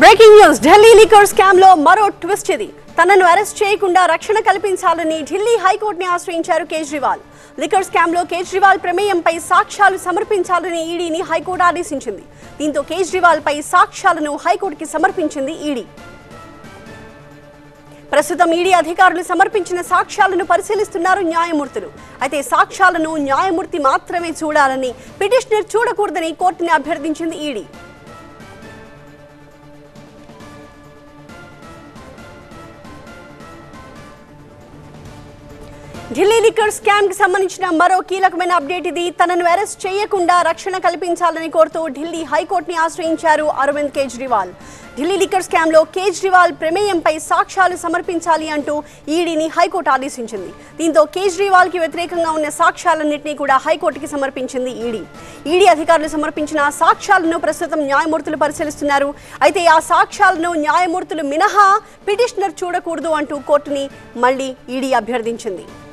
breaking news Delhi liquor scam లో మరో twist ఇది తనను అరెస్ట్ చేయకుండా రక్షణ కల్పించాలని ఢిల్లీ హైకోర్టుని ఆశ్రయించారు కేజ్రీవాల్ లిక్కర్ స్కామ్ లో కేజ్రీవాల్ ప్రమేయంపై సాక్ష్యాలు సమర్పించాలని ఈడీని హైకోర్టు ఆదేశించింది దీంతో కేజ్రీవాల్ పై సాక్ష్యాలను హైకోర్టుకి సమర్పించింది ఈడీ ప్రస్తుతం ఈడీ అధికారులు సమర్పించిన సాక్ష్యాలను పరిశీలిస్తున్నారు న్యాయమూర్తులు అయితే సాక్ష్యాలను న్యాయమూర్తి మాత్రమే చూడాలని పిటిషనర్ చూడకూడదని కోర్టుని అభ్యర్థించింది ఈడీ ఢిల్లీ లిక్కర్ స్కామ్ కి సంబంధించిన మరో కీలకమైన అప్డేట్ ఇది తనను అరెస్ట్ చేయకుండా రక్షణ కల్పించాలని కోరుతూ ఢిల్లీ హైకోర్టుని ఆశ్రయించారు అరవింద్ కేజ్రీవాల్ ఢిల్లీ లిక్కర్ స్కామ్ లో కేజ్రీవాల్ ప్రమేయంపై సాక్ష్యాలు సమర్పించాలి అంటూ ఈడీని హైకోర్టు ఆదేశించింది దీంతో కేజ్రీవాల్ కి వ్యతిరేకంగా ఉన్న సాక్ష్యాలన్నింటినీ కూడా హైకోర్టుకి సమర్పించింది ఈడీ ఈడీ అధికారులు సమర్పించిన సాక్ష్యాలను ప్రస్తుతం న్యాయమూర్తులు పరిశీలిస్తున్నారు అయితే ఆ సాక్ష్యాలను న్యాయమూర్తులు మినహా పిటిషనర్ చూడకూడదు అంటూ కోర్టుని మళ్ళీ ఈడీ అభ్యర్థించింది